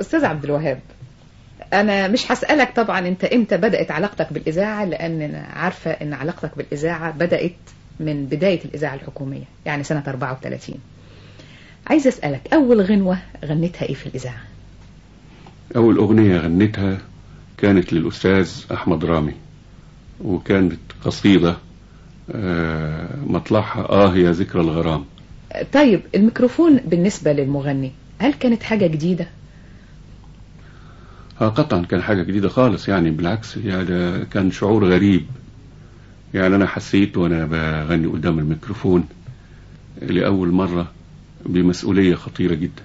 أستاذ عبد الوهاب أنا مش هسألك طبعا أنت إمتى بدأت علاقتك بالإذاعة لأن أنا عارفة أن علاقتك بالإذاعة بدأت من بداية الإذاعة الحكومية يعني سنة 34 عايز أسألك أول غنوة غنيتها إيه في الإذاعة أول أغنية غنيتها كانت للأستاذ أحمد رامي وكانت قصيدة آه، مطلعها آه يا ذكرى الغرام طيب الميكروفون بالنسبة للمغني هل كانت حاجة جديدة اه قطعا كان حاجة جديدة خالص يعني بالعكس يعني ده كان شعور غريب يعني أنا حسيت وأنا بغني قدام الميكروفون لأول مرة بمسؤولية خطيرة جدا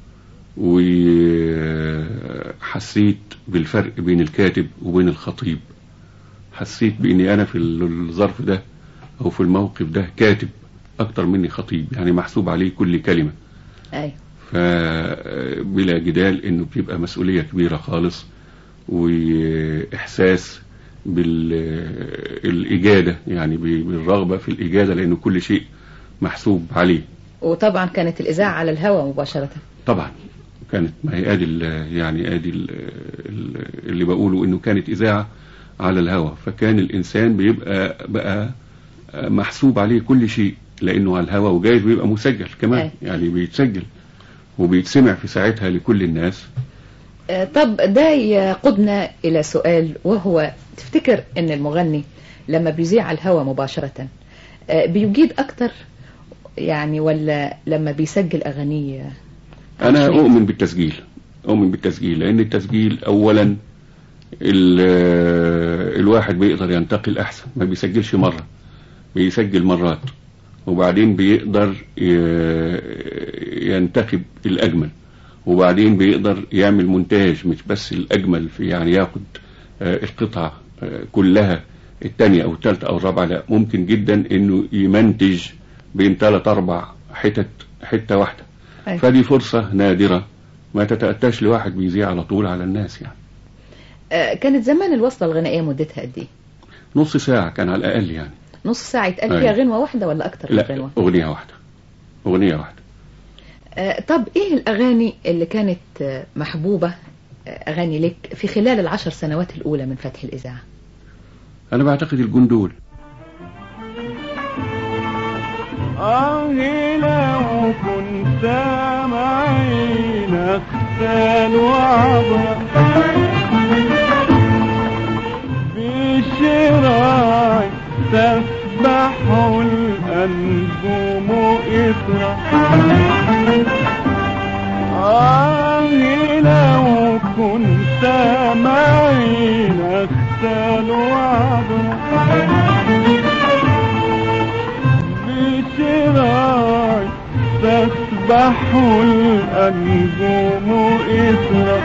وحسيت بالفرق بين الكاتب وبين الخطيب حسيت بإني أنا في الظرف ده أو في الموقف ده كاتب أكتر مني خطيب يعني محسوب عليه كل كلمة أيوة فبلا جدال انه بيبقى مسؤولية كبيرة خالص واحساس بالاجادة يعني بالرغبة في الاجادة لانه كل شيء محسوب عليه وطبعا كانت الإذاعة على الهواء مباشرة طبعا كانت ما هي ادي ال- يعني ادي ال- ال- اللي بقوله انه كانت اذاعة على الهواء فكان الانسان بيبقى بقى محسوب عليه كل شيء لانه على الهواء وجايز بيبقى مسجل كمان أي. يعني بيتسجل وبيتسمع في ساعتها لكل الناس آه، طب ده يقودنا إلى سؤال وهو تفتكر أن المغني لما بيذيع على الهواء مباشرة آه، بيجيد أكتر يعني ولا لما بيسجل أغانيه انا شريط؟ اؤمن بالتسجيل اؤمن بالتسجيل لان التسجيل اولا ال- الواحد بيقدر ينتقل احسن ما بيسجلش مرة بيسجل مرات وبعدين بيقدر ي- ينتخب الاجمل وبعدين بيقدر يعمل مونتاج مش بس الاجمل في يعني ياخد آه، القطعة آه، كلها التانية او التالتة او الرابعة لا ممكن جدا انه يمنتج بين ثلاث اربع حتت حتة واحدة أي. فدي فرصة نادرة ما تتأتاش لواحد بيذيع على طول على الناس يعني آه، كانت زمان الوصلة الغنائية مدتها قد إيه؟ نص ساعة كان على الأقل يعني نص ساعة يتقال أي. فيها غنوة واحدة ولا أكتر من لا غنوة؟ أغنية واحدة أغنية واحدة آه، طب إيه الأغاني اللي كانت آه، محبوبة آه، أغاني لك في خلال العشر سنوات الأولى من فتح الإذاعة؟ أنا بعتقد الجندول آه لو كنت معي نختال وعبر بشراي تسبح الأنجم إثرا آه لو كنت معي نختال وعبر بشراي تسبح الأنجم إثرا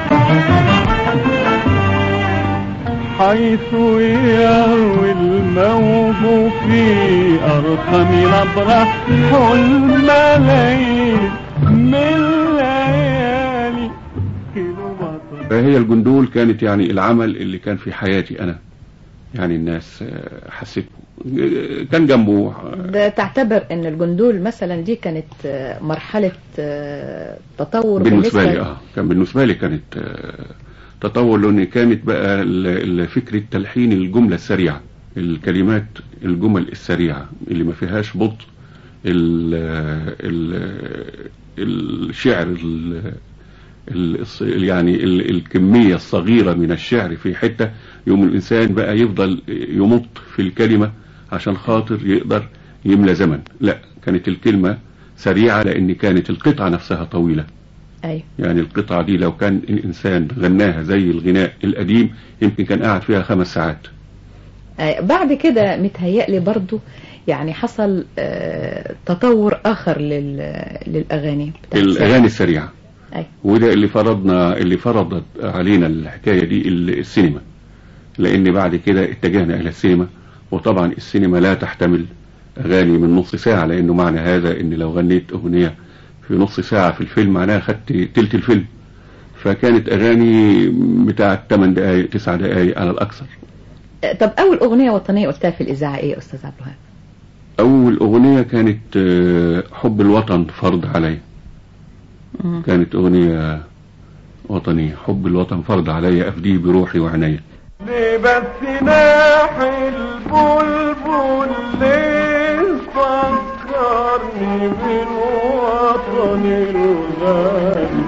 حيث يروي الموج في أرقم نبرة حلم ليل من ليالي كيلومتر فهي الجندول كانت يعني العمل اللي كان في حياتي أنا يعني الناس آه، حسيت آه، كان جنبه آه، ده تعتبر ان الجندول مثلا دي كانت آه، مرحلة آه، تطور بالنسبة لي اه كان بالنسبة لي كانت آه، تطور لأن كانت بقى ال- ال- فكرة تلحين الجملة السريعة الكلمات الجمل السريعة اللي ما فيهاش بطء ال- ال- الشعر ال- ال- الص- يعني ال- الكمية الصغيرة من الشعر في حتة يوم الإنسان بقى يفضل يمط في الكلمة عشان خاطر يقدر يملى زمن لا كانت الكلمة سريعة لأن كانت القطعة نفسها طويلة ايوه يعني القطعة دي لو كان الإنسان غناها زي الغناء القديم يمكن كان قاعد فيها خمس ساعات آه، بعد كده متهيألي برضو يعني حصل آه، تطور آخر لل- للأغاني بتاعت الأغاني السريعة أي. وده اللي فرضنا اللي فرضت علينا الحكاية دي ال- السينما لأن بعد كده اتجهنا إلى السينما وطبعا السينما لا تحتمل أغاني من نص ساعة لأنه معنى هذا إن لو غنيت أغنية في نص ساعة في الفيلم معناها خدت تلت الفيلم فكانت أغاني بتاعت 8 دقايق 9 دقايق على الأكثر آه، طب أول أغنية وطنية قلتها في الإذاعة إيه يا أستاذ عبد الوهاب؟ أول أغنية كانت آه، حب الوطن فرض علي مم. كانت أغنية وطني حب الوطن فرض علي أفديه بروحي وعناية ليه بس ناح البلبل ليه فكرني بالوطن الغالي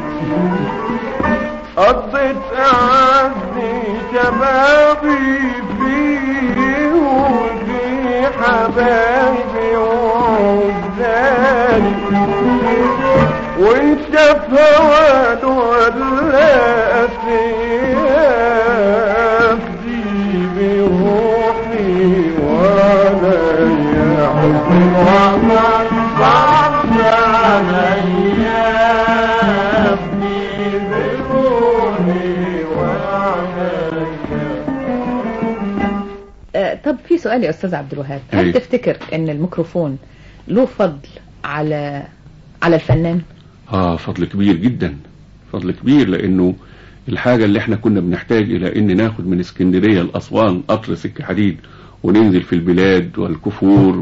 قضيت أعزي شبابي فيه وفي حبايبي وعزالي وانت في هواد ولا أفدي بروحي وانا يا حبي وعمل صعب عليا أفدي بروحي وانا آه، طب في سؤال يا استاذ عبد الوهاب هل أيوة. تفتكر ان الميكروفون له فضل على على الفنان اه فضل كبير جدا فضل كبير لانه الحاجة اللي احنا كنا بنحتاج الى ان ناخد من اسكندرية لاسوان قطر سكة حديد وننزل في البلاد والكفور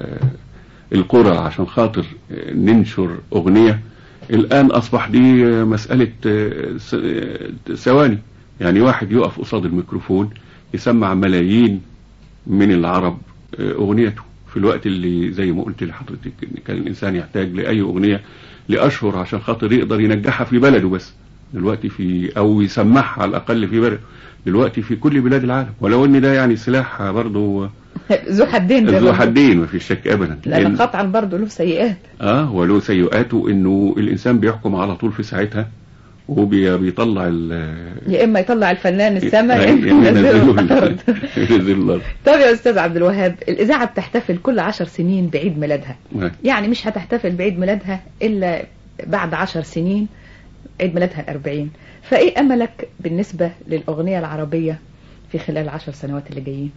والقرى عشان خاطر آه، ننشر اغنية الان اصبح دي آه، مسألة آه، س- آه، ثواني يعني واحد يقف قصاد الميكروفون يسمع ملايين من العرب آه، اغنيته في الوقت اللي زي ما قلت لحضرتك ان كان الانسان يحتاج لاي اغنيه لاشهر عشان خاطر يقدر ينجحها في بلده بس دلوقتي في او يسمعها على الاقل في بلده دلوقتي في كل بلاد العالم ولو ان ده يعني سلاح برضه ذو حدين ده ذو برضه. حدين ما فيش شك ابدا لان لأن- قطعا برضه له سيئات اه ولو سيئاته انه الانسان بيحكم على طول في ساعتها وبيطلع ال يا اما يطلع الفنان السماء يا يعني اما ينزله ينزله الارض ينزله الارض طب يا استاذ عبد الوهاب الاذاعه بتحتفل كل عشر سنين بعيد ميلادها يعني مش هتحتفل بعيد ميلادها الا بعد عشر سنين عيد ميلادها الأربعين فايه املك بالنسبه للاغنيه العربيه في خلال العشر سنوات اللي جايين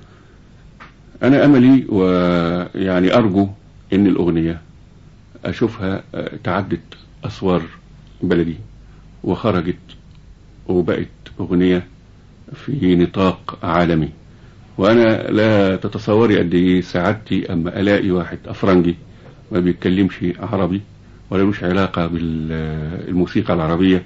أنا أملي ويعني أرجو إن الأغنية أشوفها آه، تعدت أسوار بلدي وخرجت وبقت أغنية في نطاق عالمي وأنا لا تتصوري قد إيه سعادتي أما ألاقي واحد أفرنجي ما بيتكلمش عربي ولا مش علاقة بالموسيقى العربية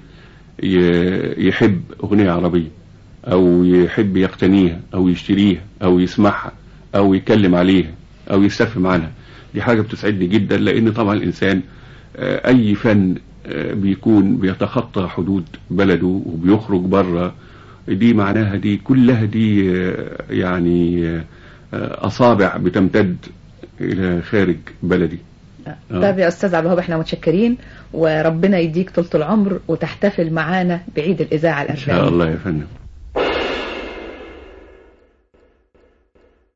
ي- يحب أغنية عربية أو يحب يقتنيها أو يشتريها أو يسمعها أو يتكلم عليها أو يستفهم عنها دي حاجة بتسعدني جدا لأن طبعا الإنسان آه، أي فن آه، بيكون بيتخطى حدود بلده وبيخرج بره دي معناها دي كلها دي آه، يعني آه، آه، أصابع بتمتد إلى خارج بلدي آه. طب يا استاذ عبد الوهاب احنا متشكرين وربنا يديك طولة العمر وتحتفل معانا بعيد الاذاعه إن الاربعين شاء الله يا فندم